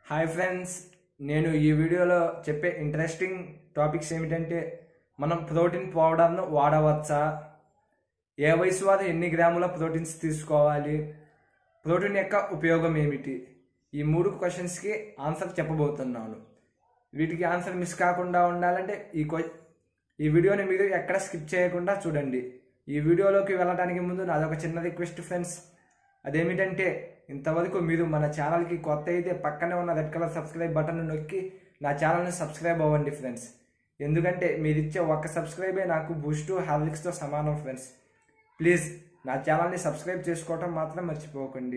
hi friends నేను ఈ వీడియోలో చెప్పే ఇంట్రెస్టింగ్ టాపిక్స్ ఏమిటంటే మనం ప్రోటీన్ పౌడర్ను వాడవచ్చా ఏ వయసు వారు ఎన్ని గ్రాముల ప్రోటీన్స్ తీసుకోవాలి ప్రోటీన్ యొక్క ఉపయోగం ఏమిటి ఈ మూడు క్వశ్చన్స్కి ఆన్సర్ చెప్పబోతున్నాను వీటికి ఆన్సర్ మిస్ కాకుండా ఉండాలంటే ఈ క్వ ఈ వీడియోని మీరు ఎక్కడ స్కిప్ చేయకుండా చూడండి ఈ వీడియోలోకి వెళ్ళడానికి ముందు నాదొక చిన్న రిక్వెస్ట్ ఫ్రెండ్స్ అదేమిటంటే ఇంతవరకు మీరు మన ఛానల్కి కొత్త అయితే పక్కనే ఉన్న రెడ్ కలర్ సబ్స్క్రైబ్ బటన్ నొక్కి నా ఛానల్ని సబ్స్క్రైబ్ అవ్వండి ఫ్రెండ్స్ ఎందుకంటే మీరు ఇచ్చే ఒక్క సబ్స్క్రైబే నాకు బూస్ట్ హార్లిక్స్తో సమానం ఫ్రెండ్స్ ప్లీజ్ నా ఛానల్ని సబ్స్క్రైబ్ చేసుకోవటం మాత్రం మర్చిపోకండి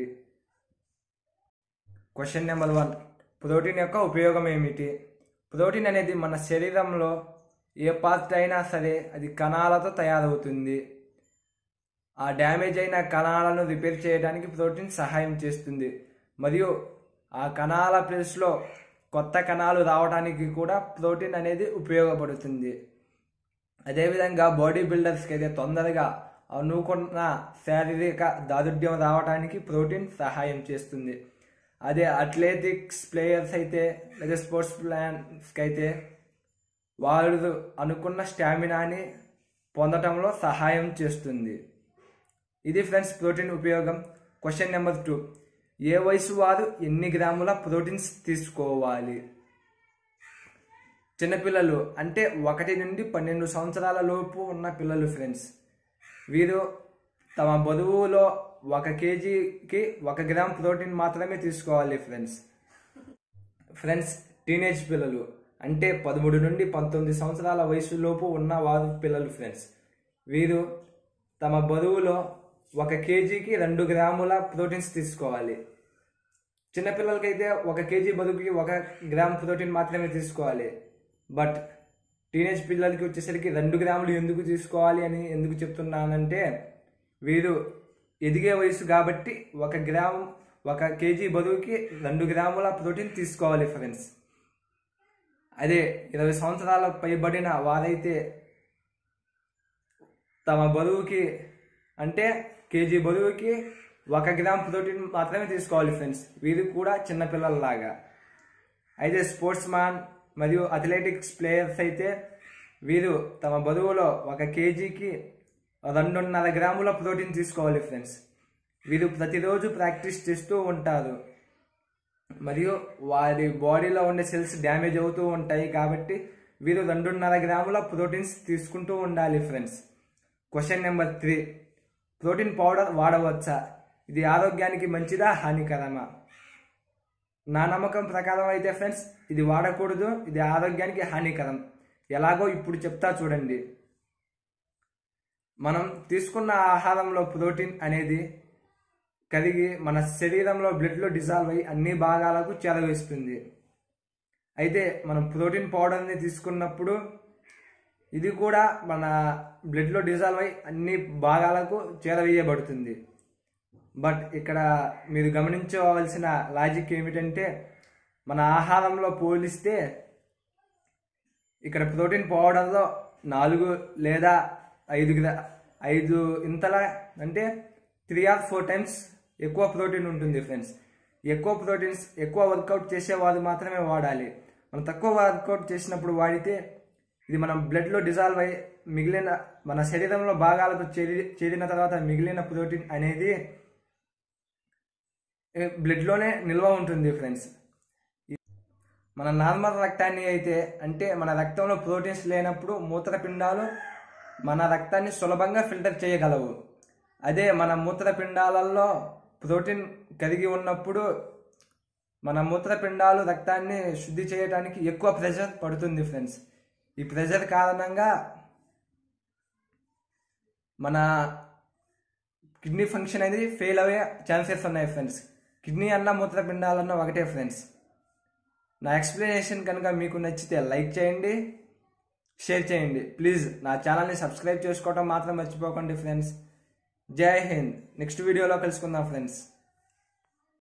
క్వశ్చన్ నెంబర్ వన్ ప్రోటీన్ యొక్క ఉపయోగం ఏమిటి ప్రోటీన్ అనేది మన శరీరంలో ఏ పార్ట్ అయినా సరే అది కణాలతో తయారవుతుంది ఆ డ్యామేజ్ అయిన కణాలను రిపేర్ చేయడానికి ప్రోటీన్ సహాయం చేస్తుంది మరియు ఆ కణాల ప్లేస్లో కొత్త కణాలు రావడానికి కూడా ప్రోటీన్ అనేది ఉపయోగపడుతుంది అదేవిధంగా బాడీ బిల్డర్స్కి అయితే తొందరగా అనుకున్న శారీరక దారుఢ్యం రావడానికి ప్రోటీన్ సహాయం చేస్తుంది అదే అథ్లెటిక్స్ ప్లేయర్స్ అయితే లేదా స్పోర్ట్స్ ప్లాన్స్కి అయితే వాళ్ళు అనుకున్న స్టామినాని పొందటంలో సహాయం చేస్తుంది ఇది ఫ్రెండ్స్ ప్రోటీన్ ఉపయోగం క్వశ్చన్ నెంబర్ టూ ఏ వయసు వారు ఎన్ని గ్రాముల ప్రోటీన్స్ తీసుకోవాలి చిన్నపిల్లలు అంటే ఒకటి నుండి పన్నెండు సంవత్సరాల లోపు ఉన్న పిల్లలు ఫ్రెండ్స్ వీరు తమ బరువులో ఒక కేజీకి ఒక గ్రామ్ ప్రోటీన్ మాత్రమే తీసుకోవాలి ఫ్రెండ్స్ ఫ్రెండ్స్ టీనేజ్ పిల్లలు అంటే పదమూడు నుండి పంతొమ్మిది సంవత్సరాల వయసులోపు ఉన్న వారు పిల్లలు ఫ్రెండ్స్ వీరు తమ బరువులో ఒక కేజీకి రెండు గ్రాముల ప్రోటీన్స్ తీసుకోవాలి చిన్నపిల్లలకైతే ఒక కేజీ బరువుకి ఒక గ్రామ్ ప్రోటీన్ మాత్రమే తీసుకోవాలి బట్ టీనేజ్ పిల్లలకి వచ్చేసరికి రెండు గ్రాములు ఎందుకు తీసుకోవాలి అని ఎందుకు చెప్తున్నానంటే వీరు ఎదిగే వయసు కాబట్టి ఒక గ్రామ్ ఒక కేజీ బరువుకి రెండు గ్రాముల ప్రోటీన్ తీసుకోవాలి ఫ్రెండ్స్ అదే ఇరవై సంవత్సరాల పైబడిన వారైతే తమ బరువుకి అంటే కేజీ బరువుకి ఒక గ్రామ్ ప్రోటీన్ మాత్రమే తీసుకోవాలి ఫ్రెండ్స్ వీరు కూడా చిన్నపిల్లలలాగా అయితే స్పోర్ట్స్ మ్యాన్ మరియు అథ్లెటిక్స్ ప్లేయర్స్ అయితే వీరు తమ బరువులో ఒక కేజీకి రెండున్నర గ్రాముల ప్రోటీన్ తీసుకోవాలి ఫ్రెండ్స్ వీరు ప్రతిరోజు ప్రాక్టీస్ చేస్తూ ఉంటారు మరియు వారి బాడీలో ఉండే సెల్స్ డ్యామేజ్ అవుతూ ఉంటాయి కాబట్టి వీరు రెండున్నర గ్రాముల ప్రోటీన్స్ తీసుకుంటూ ఉండాలి friends question number three protein powder వాడవచ్చా ఇది ఆరోగ్యానికి మంచిదా హానికరమా నా నమ్మకం ప్రకారం అయితే ఫ్రెండ్స్ ఇది వాడకూడదు ఇది ఆరోగ్యానికి హానికరం ఎలాగో ఇప్పుడు చెప్తా చూడండి మనం తీసుకున్న ఆహారంలో ప్రోటీన్ అనేది కరిగి మన శరీరంలో బ్లడ్లో డిజాల్వ్ అయ్యి అన్ని భాగాలకు చేరవేస్తుంది అయితే మనం ప్రోటీన్ పౌడర్ని తీసుకున్నప్పుడు ఇది కూడా మన బ్లడ్లో డిజాల్వ్ అయ్యి అన్ని భాగాలకు చేరవేయబడుతుంది బట్ ఇక్కడ మీరు గమనించవలసిన లాజిక్ ఏమిటంటే మన ఆహారంలో పోలిస్తే ఇక్కడ ప్రోటీన్ పౌడర్లో నాలుగు లేదా ఐదు గ్రా ఐదు ఇంతల అంటే త్రీ ఆర్ ఫోర్ టైమ్స్ ఎక్కువ ప్రోటీన్ ఉంటుంది ఫ్రెండ్స్ ఎక్కువ ప్రోటీన్స్ ఎక్కువ వర్కౌట్ చేసేవారు మాత్రమే వాడాలి మనం తక్కువ వర్కౌట్ చేసినప్పుడు వాడితే ఇది మనం బ్లడ్లో డిజాల్వ్ అయ్యి మిగిలిన మన శరీరంలో భాగాలకు చేరి చేరిన తర్వాత మిగిలిన ప్రోటీన్ అనేది బ్లడ్లోనే నిల్వ ఉంటుంది ఫ్రెండ్స్ మన నార్మల్ రక్తాన్ని అయితే అంటే మన రక్తంలో ప్రోటీన్స్ లేనప్పుడు మూత్రపిండాలు మన రక్తాన్ని సులభంగా ఫిల్టర్ చేయగలవు అదే మన మూత్రపిండాలలో ప్రోటీన్ కరిగి ఉన్నప్పుడు మన మూత్రపిండాలు రక్తాన్ని శుద్ధి చేయడానికి ఎక్కువ ప్రెషర్ పడుతుంది ఫ్రెండ్స్ ఈ ప్రెషర్ కారణంగా మన కిడ్నీ ఫంక్షన్ అనేది ఫెయిల్ అయ్యే ఛాన్సెస్ ఉన్నాయి ఫ్రెండ్స్ కిడ్నీ అన్న మూత్రపిండాలన్న ఒకటే ఫ్రెండ్స్ నా ఎక్స్ప్లెనేషన్ కనుక మీకు నచ్చితే లైక్ చేయండి షేర్ చేయండి ప్లీజ్ నా ఛానల్ని సబ్స్క్రైబ్ చేసుకోవడం మాత్రం మర్చిపోకండి ఫ్రెండ్స్ జై హింద్ నెక్స్ట్ వీడియోలో కలుసుకుందాం ఫ్రెండ్స్